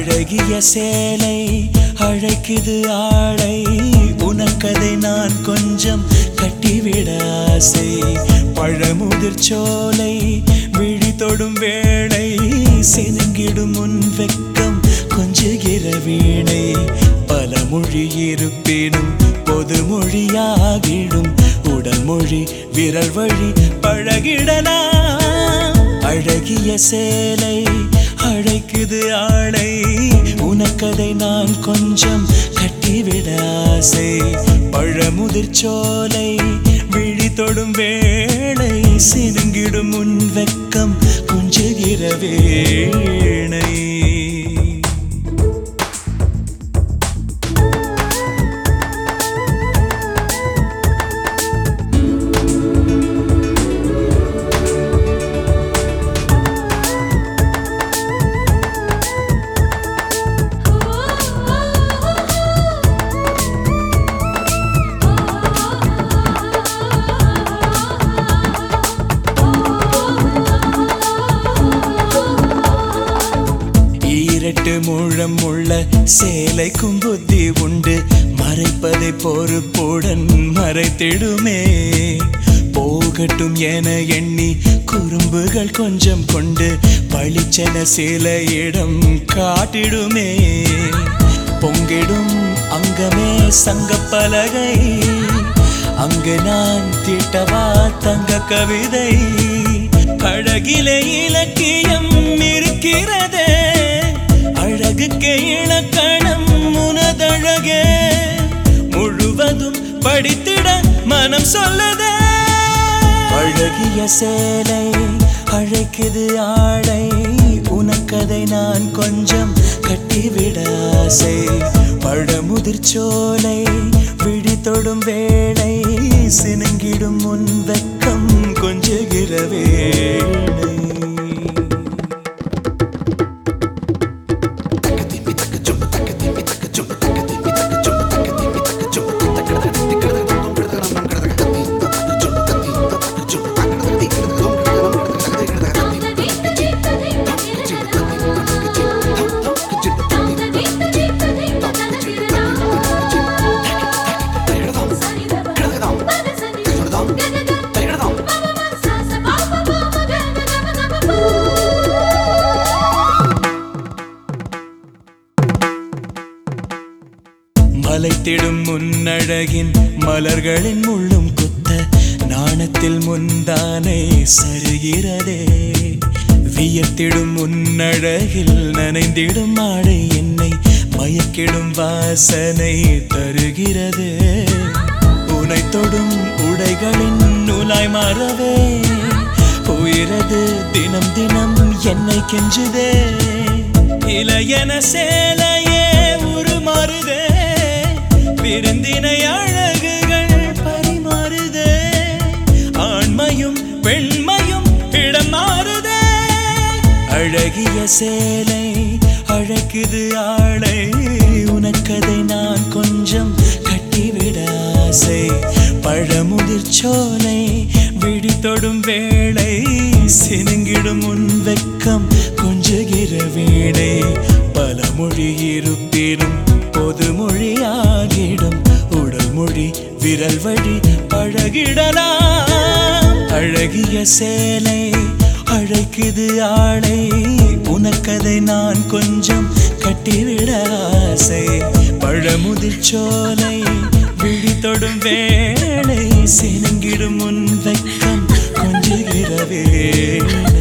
அழகிய சேலை அழைக்குது ஆடை உனக்கதை நான் கொஞ்சம் கட்டிவிட ஆசை பழமுதிர் சோலை விழி தொடும் வேளை சினுங்கிடும் உன் வெக்கம் கொஞ்சுகிற வீணை பல மொழி இருப்பினும் பொது மொழியாகிடும் உடல் மொழி விரல் வழி பழகிடலாம் அழகிய சேலை அழைக்குது ஆளை உனக்கதை நான் கொஞ்சம் கட்டிவிட ஆசை பழமுதிர் சோலை விழி தொடும் வேளை சினுங்கிடும் உன் வெக்கம் கொஞ்சுகிற வேணை ஈரட்டு முழம் உள்ள சேலைக்கும் புத்தி உண்டு மறைப்பதை பொறுப்புடன் மறைத்திடுமே போகட்டும் என எண்ணி குறும்புகள் கொஞ்சம் கொண்டு பளிச்சென சில இடம் காட்டிடுமே பொங்கிடும் அங்கமே சங்கப்பலகை அங்கு நான் தீட்டவா தங்க கவிதை அழகிலே இலக்கியம் இருக்கிறதே அழகுக்கு இலக்கணம் உனதழகே முழுவதும் படித்திட மனம் சொல்லதே அழகிய சேலை அழைக்குது ஆடை உனக்கதை நான் கொஞ்சம் கட்டிவிட ஆசை பழமுதிர் சோலை விழி தொடும் வேளை சினுங்கிடும் முன் வெக்கம் கொஞ்சுகிற வேளை மலைத்திடும் முன்னழகின் மலர்களின் முள்ளும் குத்த நாணத்தில் முந்தானை சருகிறதே வியத்திடும் முன்னழகில் நனைந்திடும் ஆடை என்னை மயக்கிடும் வாசனை தருகிறது உனை தொடும் உடைகளின் நூலாய் மாறவே உயிரது தினம் தினம் என்னை கெஞ்சுதே இளையன சேலையே உருமாறுதே விருந்தினை அழகுகள் பரிமாறுதே ஆண்மையும் பெண்மையும் இடம் மாறுதே அழகிய சேலை அழைக்குது ஆளை உனக்கதை நான் கொஞ்சம் கட்டிவிட ஆசை பழமுதிர் சோலை விழி தொடும் வேளை சினுங்கிடும் உன் வெக்கம் கொஞ்சுகிற வீணை பல மொழி இருப்பினும் பொது மொழியாகிடும் உடல் மொழி விரல் வழி பழகிடலாம் அழகிய சேலை அழைக்குது ஆளை உனக்கதை நான் கொஞ்சம் கட்டிவிட ஆசை பழமுதிர் சோலை விழி தொடும் வேளை சினுங்கிடும் முன் வெக்கம் கொஞ்சுகிற வேளை